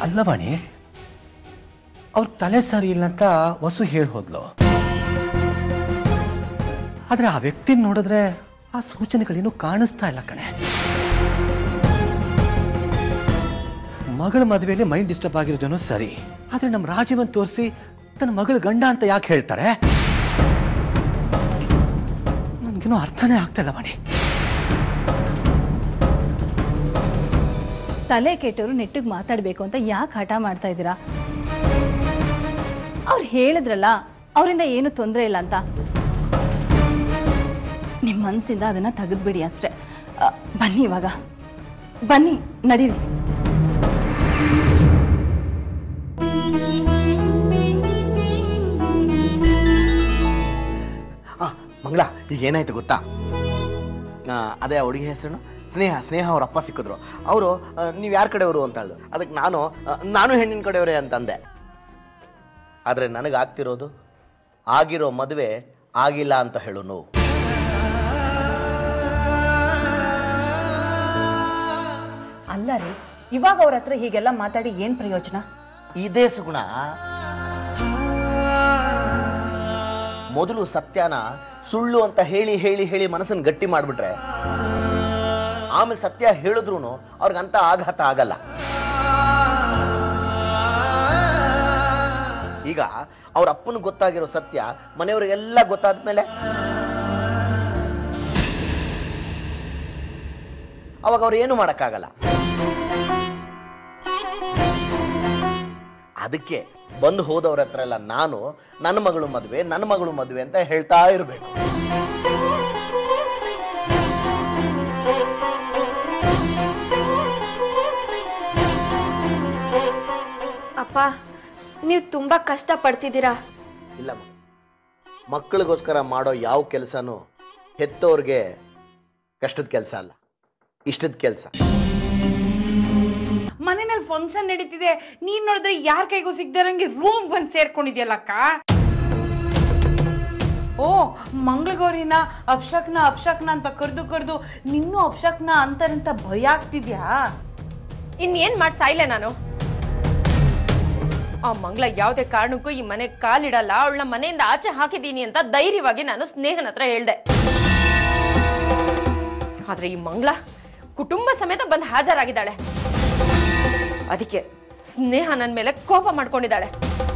ಅಲ್ಲವಾಣಿ ಅವ್ರ ತಲೆ ಸರಿ ಇಲ್ಲ ಅಂತ ವಸು ಹೇಳಿ ಹೋದ್ಲು ಆದ್ರೆ ಆ ವ್ಯಕ್ತಿ ನೋಡಿದ್ರೆ ಆ ಸೂಚನೆಗಳೇನು ಕಾಣಿಸ್ತಾ ಇಲ್ಲ ಕಣೆ ಮಗಳ ಮದುವೆಯಲ್ಲಿ ಮೈಂಡ್ ಡಿಸ್ಟರ್ಬ್ ಆಗಿರೋದೇನೋ ಸರಿ ಆದ್ರೆ ನಮ್ಮ ರಾಜೀವನ್ ತೋರಿಸಿ ತನ್ನ ಮಗಳ ಗಂಡ ಅಂತ ಯಾಕೆ ಹೇಳ್ತಾರೆ ನನ್ಗೇನೋ ಅರ್ಥನೇ ಆಗ್ತಾ ಇಲ್ಲ ವಾಣಿ ತಲೆ ಕೆಟ್ಟವರು ನೆಟ್ಟಿಗೆ ಮಾತಾಡಬೇಕು ಅಂತ ಯಾಕೆ ಹಠ ಮಾಡ್ತಾ ಇದ್ದೀರಾ ಅವ್ರು ಹೇಳಿದ್ರಲ್ಲ ಅವರಿಂದ ಏನು ತೊಂದರೆ ಇಲ್ಲ ಅಂತ ನಿಮ್ಮ ಮನಸ್ಸಿಂದ ಅದನ್ನು ತೆಗೆದ್ಬಿಡಿ ಅಷ್ಟೇ ಅ, ಬನ್ನಿ ಇವಾಗ ಬನ್ನಿ ನಡೀರಿ ಆ ಮಂಗಳ ಈಗ ಏನಾಯ್ತು ಗೊತ್ತಾ ಆ, ಅದೇ ಆ ಹುಡುಗಿ ಹೆಸರು ಸ್ನೇಹ ಸ್ನೇಹ ಅವ್ರ ಅಪ್ಪ ಸಿಕ್ಕಿದ್ರು ಅವರು ನೀವು ಯಾರ ಕಡೆಯವರು ಅಂತ ಹೇಳಿದ್ರು ಅದಕ್ಕೆ ನಾನು ಆ, ನಾನು ಹೆಣ್ಣಿನ ಕಡೆಯವರೇ ಅಂತಂದೆ ಆದರೆ ನನಗೆ ಆಗ್ತಿರೋದು ಆಗಿರೋ ಮದುವೆ ಆಗಿಲ್ಲ ಅಂತ ಹೇಳು ನೋವು ಅಲ್ಲ ರೀ ಇವಾಗ ಅವ್ರ ಹತ್ರ ಹೀಗೆಲ್ಲ ಮಾತಾಡಿ ಏನ್ ಪ್ರಯೋಜನ ಇದೇ ಸುಗುಣ ಮೊದಲು ಸತ್ಯನ ಸುಳ್ಳು ಅಂತ ಹೇಳಿ ಹೇಳಿ ಹೇಳಿ ಮನಸ್ಸನ್ನು ಗಟ್ಟಿ ಮಾಡಿಬಿಟ್ರೆ ಆಮೇಲೆ ಸತ್ಯ ಹೇಳಿದ್ರು ಅವ್ರಿಗಂತ ಆಘಾತ ಆಗಲ್ಲ ಈಗ ಅವ್ರ ಅಪ್ಪನ ಗೊತ್ತಾಗಿರೋ ಸತ್ಯ ಮನೆಯವರಿಗೆಲ್ಲ ಗೊತ್ತಾದ್ಮೇಲೆ ಅವಾಗ ಅವ್ರು ಏನು ಮಾಡೋಕ್ಕಾಗಲ್ಲ ಅದಕ್ಕೆ ಬಂದು ಹೋದವ್ರ ಹತ್ರ ಎಲ್ಲ ನಾನು ನನ್ನ ಮಗಳು ಮದುವೆ ನನ್ನ ಮಗಳು ಮದುವೆ ಅಂತ ಹೇಳ್ತಾ ಇರಬೇಕು ಅಪ್ಪ ನೀವು ತುಂಬ ಕಷ್ಟ ಪಡ್ತಿದ್ದೀರಾ ಇಲ್ಲ ಮಗ. ಮಕ್ಕಳಿಗೋಸ್ಕರ ಮಾಡೋ ಯಾವ ಕೆಲಸನೂ ಹೆತ್ತೋರ್ಗೆ ಕಷ್ಟದ ಕೆಲಸ ಅಲ್ಲ ಇಷ್ಟದ ಕೆಲಸ ಮನೆಯಲ್ಲಿ ಫಂಕ್ಷನ್ ನಡೀತಿದೆ ನೀನ್ ನೋಡಿದ್ರೆ ಯಾರ ಕೈಗೂ ಸಿಗ್ದಿರಂಗೆ ರೂಮ್ ಬಂದು ಸೇರ್ಕೊಂಡಿದ್ಯಲ್ಲಕ್ಕ ಓ ಮಂಗಳಗೌರಿನ ಅಪ್ಶಕ್ನ ಅಪ್ಶಕ್ನ ಅಂತ ಕರೆದು ಕರೆದು ನಿನ್ನೂ ಅಪ್ಶಕ್ನ ಅಂತಾರಂತ ಭಯ ಆಗ್ತಿದ್ಯಾ ಇನ್ನೇನ್ ಮಾಡಿ ಸಾಯ್ಲೆ ನಾನು ಆ ಮಂಗಳ ಯಾವುದೇ ಕಾರಣಕ್ಕೂ ಈ ಮನೆಗೆ ಕಾಲಿಡಲ್ಲ ಅವಳನ್ನ ಮನೆಯಿಂದ ಆಚೆ ಹಾಕಿದ್ದೀನಿ ಅಂತ ಧೈರ್ಯವಾಗಿ ನಾನು ಸ್ನೇಹನ ಹತ್ರ ಹೇಳ್ದೆ ಆದ್ರೆ ಈ ಮಂಗಳ ಕುಟುಂಬ ಸಮೇತ ಬಂದು ಹಾಜರಾಗಿದ್ದಾಳೆ ಅದಕ್ಕೆ ಸ್ನೇಹ ನನ್ನ ಮೇಲೆ ಕೋಪ ಮಾಡ್ಕೊಂಡಿದ್ದಾಳೆ